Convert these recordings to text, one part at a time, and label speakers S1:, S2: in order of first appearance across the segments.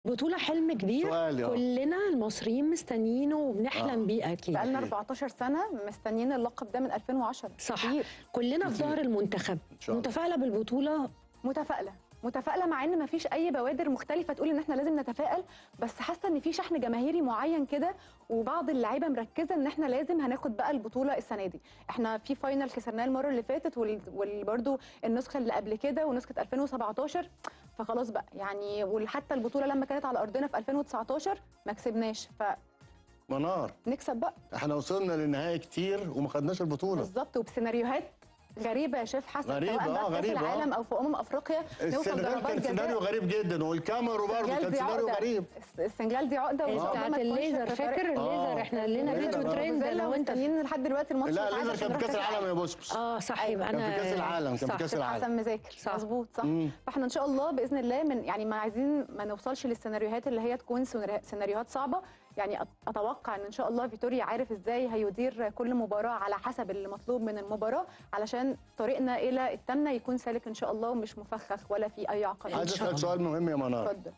S1: بطولة حلم كبير
S2: سؤالي، آه.
S1: كلنا المصريين مستنيينه وبنحلم
S2: آه.
S1: بيه اكيد
S3: بقالنا 14 سنه مستنيين اللقب ده من 2010
S1: صح
S3: كتير.
S1: كلنا في
S2: كتير.
S1: ظهر المنتخب
S2: إن شاء الله.
S1: متفائلة بالبطولة
S3: متفائله متفائله مع ان مفيش اي بوادر مختلفه تقول ان احنا لازم نتفائل بس حاسه ان في شحن جماهيري معين كده وبعض اللعيبه مركزه ان احنا لازم هناخد بقى البطوله السنه دي احنا في فاينل خسرناه المره اللي فاتت وبرده النسخه اللي قبل كده ونسخه 2017 فخلاص بقى يعني وحتى البطوله لما كانت على ارضنا في 2019 ما كسبناش
S2: منار
S3: فنكسب بقى
S2: احنا وصلنا للنهائي كتير وما خدناش البطوله
S3: بالظبط وبسيناريوهات غريبه يا شيف حسن
S2: غريبة،
S3: سواء بقى
S2: آه،
S3: في كاس
S2: غريبة، آه.
S3: العالم او في امم افريقيا نوصل
S2: السنغال
S3: ضربات
S2: كان سيناريو
S3: جزاء
S2: غريب جدا والكاميرو برضه
S3: السنغال
S2: كان
S3: دي
S2: سيناريو
S3: عقدة.
S2: غريب
S3: الس- السنغال دي عقده وإن شاء الله
S1: بتاعت
S3: ما تكونش
S1: الليزر
S3: في طريق-
S1: فاكر الليزر
S2: آه.
S1: احنا لنا
S2: الليزر،
S1: فيديو
S2: آه.
S1: ترند
S3: زي
S1: انا
S3: لو
S1: وانت
S3: مستنيين لحد دلوقتي الماتش
S2: لا
S3: بتاعنا
S2: الليزر
S3: عشان
S2: كان في
S3: نروح
S2: كاس العالم يا بوسكس
S1: اه صح
S3: أيوة.
S1: يبقى
S2: كان
S1: انا
S2: في كاس العالم كان في
S1: صح.
S2: كاس
S3: شيف
S2: العالم
S3: حسن مذاكر
S1: صح.
S3: مظبوط صح
S2: مم.
S3: فاحنا ان شاء الله باذن الله من يعني ما عايزين ما نوصلش للسيناريوهات اللي هي تكون سيناري- سيناريوهات صعبه يعني أت- اتوقع ان ان شاء الله فيتوريا عارف ازاي هيدير كل مباراه على حسب اللي مطلوب من المباراه علشان طريقنا الى التامنه يكون سالك ان شاء الله ومش مفخخ ولا في اي عقبات
S2: عايز
S1: شاء
S2: اسالك
S1: الله.
S2: سؤال مهم يا منار
S3: اتفضل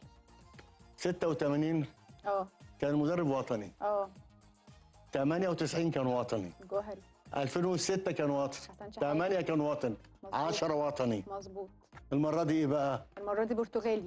S2: 86
S3: اه
S2: كان مدرب وطني
S3: اه
S2: 98 كان وطني
S3: جوهري
S2: 2006 كان وطني
S3: حسن شحاتة.
S2: 8 كان وطني
S3: مظبوط.
S2: 10 وطني
S3: مظبوط
S2: المره دي ايه بقى
S3: المره دي برتغالي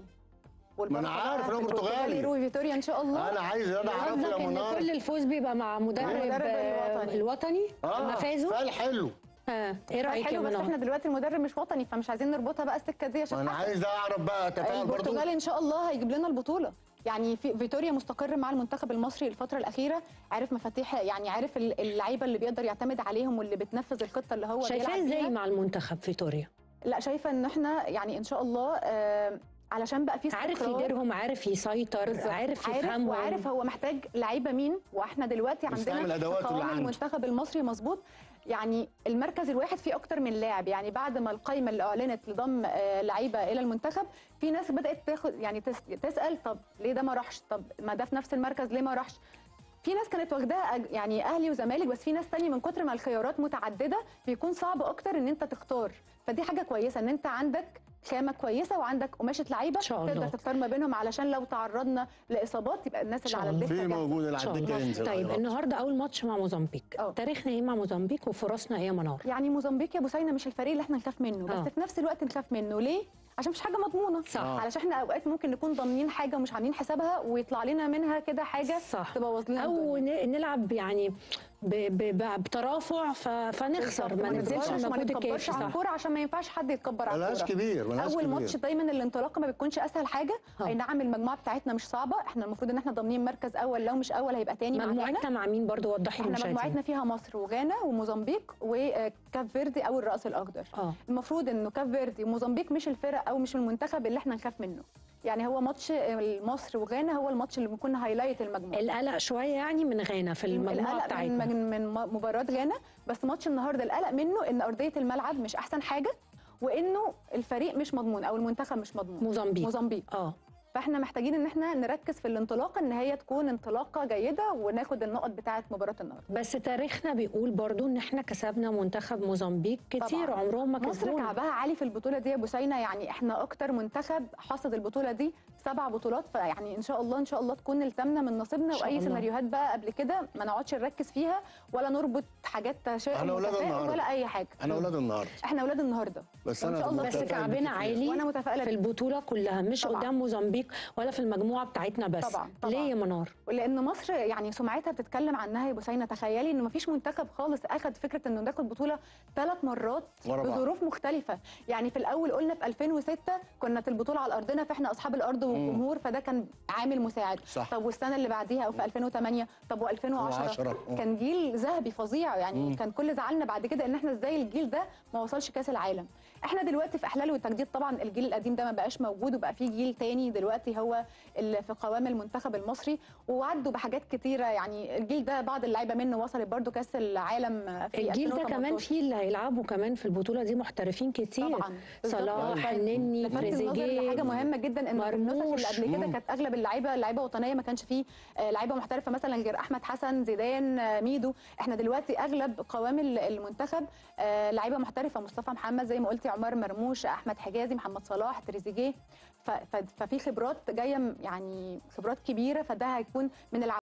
S2: ما أنا عارف إن هو برتغالي.
S3: روي فيتوريا ان شاء الله
S2: انا عايز انا اعرفه
S1: قصدك
S2: يا
S1: ان
S2: منار
S1: كل الفوز بيبقى مع مدرب,
S3: المدرب
S1: آه،
S3: الوطني.
S1: الوطني لما فازوا
S2: فال حلو
S1: ها ايه رايك يا
S3: حلو بس احنا
S1: منار
S3: دلوقتي المدرب مش وطني فمش عايزين نربطها بقى السكه دي
S2: ما
S3: عشان
S2: انا
S3: حسن.
S2: عايز اعرف بقى تفاعل برضه
S3: البرتغال ان شاء الله هيجيب لنا البطوله يعني في فيتوريا مستقر مع المنتخب المصري الفتره الاخيره عارف مفاتيح يعني عارف ال- اللعيبه اللي بيقدر يعتمد عليهم واللي بتنفذ الخطه اللي هو
S1: شايفاه
S3: بيلعب
S1: ازاي
S3: بيها.
S1: مع المنتخب فيتوريا
S3: لا شايفه ان احنا يعني ان شاء الله آه علشان بقى في
S1: عارف
S3: استقرار.
S1: يديرهم عارف يسيطر
S3: بالظبط.
S1: عارف
S3: عارف
S1: يفهمهم
S3: وعارف هو محتاج لعيبه مين واحنا دلوقتي
S2: يستعمل
S3: عندنا
S2: أدواته
S3: في قوام
S2: اللي عنده.
S3: المنتخب المصري مظبوط يعني المركز الواحد فيه اكتر من لاعب يعني بعد ما القائمه اللي اعلنت لضم آه، لعيبه الى المنتخب في ناس بدات تاخد يعني تس تسال طب ليه ده ما راحش طب ما ده في نفس المركز ليه ما راحش في ناس كانت واخداها أج- يعني اهلي وزمالك بس في ناس تانية من كتر ما الخيارات متعدده بيكون صعب اكتر ان انت تختار فدي حاجه كويسه ان انت عندك خامه كويسه وعندك قماشه لعيبه
S1: إن شاء الله.
S3: تقدر تختار ما بينهم علشان لو تعرضنا لاصابات يبقى الناس اللي
S1: شاء
S3: على
S1: الله.
S3: الدكه
S2: في
S3: جاهزة.
S2: موجود اللي
S1: إن شاء
S2: على الدكه
S1: الله.
S2: ينزل
S1: طيب
S2: على
S1: النهارده اول ماتش مع موزمبيق
S3: أه.
S1: تاريخنا ايه مع موزمبيق وفرصنا ايه يا منار
S3: يعني موزمبيق يا بوسينا مش الفريق اللي احنا نخاف منه
S1: آه.
S3: بس في نفس الوقت نخاف منه ليه عشان مش حاجه مضمونه
S1: صح.
S2: آه.
S3: علشان احنا اوقات ممكن نكون ضامنين حاجه ومش عاملين حسابها ويطلع لنا منها كده حاجه
S1: صح.
S3: تبوظ لنا
S1: او
S3: الدنيا.
S1: ن- نلعب يعني ب ب ب بترافع ف... فنخسر
S3: بالظبط.
S1: ما ننزلش
S3: نتكبرش وما
S1: المجهود
S3: نتكبرش
S1: الكافي
S3: على
S1: صح
S3: الكوره عشان ما ينفعش حد يتكبر على
S2: ملهاش
S3: الكوره
S2: كبير ملهاش
S3: اول
S2: كبير.
S3: ماتش دايما الانطلاقه ما بتكونش اسهل حاجه
S1: آه.
S3: اي نعم المجموعه بتاعتنا مش صعبه احنا المفروض ان احنا ضامنين مركز اول لو مش اول هيبقى تاني مع غانا.
S1: مجموعتنا مع مين برضو وضحي
S3: احنا
S1: للمشاهدين
S3: مجموعتنا فيها مصر وغانا وموزمبيق وكاب فيردي او الراس الاخضر
S1: اه
S3: المفروض انه كاب فيردي وموزمبيق مش الفرق او مش المنتخب اللي احنا نخاف منه يعني هو ماتش مصر وغانا هو الماتش اللي بيكون هايلايت المجموعه
S1: القلق شويه يعني من غانا في المجموعه
S3: القلق من,
S1: بتاعتنا
S3: من, من مباراه غانا بس ماتش النهارده القلق منه ان ارضيه الملعب مش احسن حاجه وانه الفريق مش مضمون او المنتخب مش مضمون
S1: موزمبيق
S3: موزمبيق
S1: اه
S3: فاحنا محتاجين ان احنا نركز في الانطلاقه ان هي تكون انطلاقه جيده وناخد النقط بتاعه مباراه النهارده
S1: بس تاريخنا بيقول برضو ان احنا كسبنا منتخب موزمبيق كتير
S3: طبعاً.
S1: عمرهم ما
S3: مصر
S1: كسبونا
S3: كعبها عالي في البطوله دي يا بوسينا يعني احنا اكتر منتخب حصد البطوله دي سبع بطولات فيعني ان شاء الله ان شاء الله تكون التامنه من نصيبنا
S1: إن شاء
S3: واي
S1: الله.
S3: سيناريوهات بقى قبل كده ما نقعدش نركز فيها ولا نربط حاجات تشاؤم
S2: إحنا أولاد
S3: وتفاؤل
S2: النهاردة.
S3: ولا اي حاجه
S2: انا اولاد النهارده
S3: احنا اولاد النهارده
S2: بس
S3: وإن
S2: انا
S3: شاء الله
S1: بس
S2: متفائل
S1: كعبنا
S2: بكتير.
S1: عالي
S3: وانا متفائله
S1: في
S3: بيه.
S1: البطوله كلها مش
S3: طبعاً.
S1: قدام موزمبيق ولا في المجموعه بتاعتنا بس
S3: طبعاً، طبعاً.
S1: ليه يا منار
S3: لان مصر يعني سمعتها بتتكلم عنها يا بوسينه تخيلي ان مفيش منتخب خالص اخذ فكره انه ناخد بطوله ثلاث مرات
S2: ورا بعض.
S3: بظروف مختلفه يعني في الاول قلنا في 2006 كانت البطوله على ارضنا فاحنا اصحاب الارض والجمهور فده كان عامل مساعد
S2: صح.
S3: طب والسنه اللي بعديها او في 2008 طب و2010
S2: 2010.
S3: كان جيل ذهبي فظيع يعني
S2: مم.
S3: كان كل زعلنا بعد كده ان احنا ازاي الجيل ده ما وصلش كاس العالم احنا دلوقتي في احلال والتجديد طبعا الجيل القديم ده ما بقاش موجود وبقى في جيل تاني دلوقتي هو اللي في قوام المنتخب المصري وعدوا بحاجات كتيره يعني الجيل ده بعض اللعيبه منه وصلت برضو كاس العالم في
S1: الجيل ده
S3: 2018.
S1: كمان فيه اللي هيلعبوا كمان في البطوله دي محترفين كتير
S3: طبعا بالظبط.
S1: صلاح
S3: طيب.
S1: النني
S3: لفت النظر
S1: تريزيجيه
S3: لحاجه مهمه جدا ان في النسخ
S1: مرموش.
S3: اللي قبل كده
S2: مم.
S3: كانت اغلب اللعيبه لعيبه وطنيه ما كانش فيه آه، لعيبه محترفه مثلا غير احمد حسن زيدان آه، ميدو احنا دلوقتي اغلب قوام ال- المنتخب آه، لعيبه محترفه مصطفى محمد زي ما قلتي عمر مرموش احمد حجازي محمد صلاح تريزيجيه ف- ف- ففي خبرات جايه م- يعني خبرات كبيره فده هيكون من الع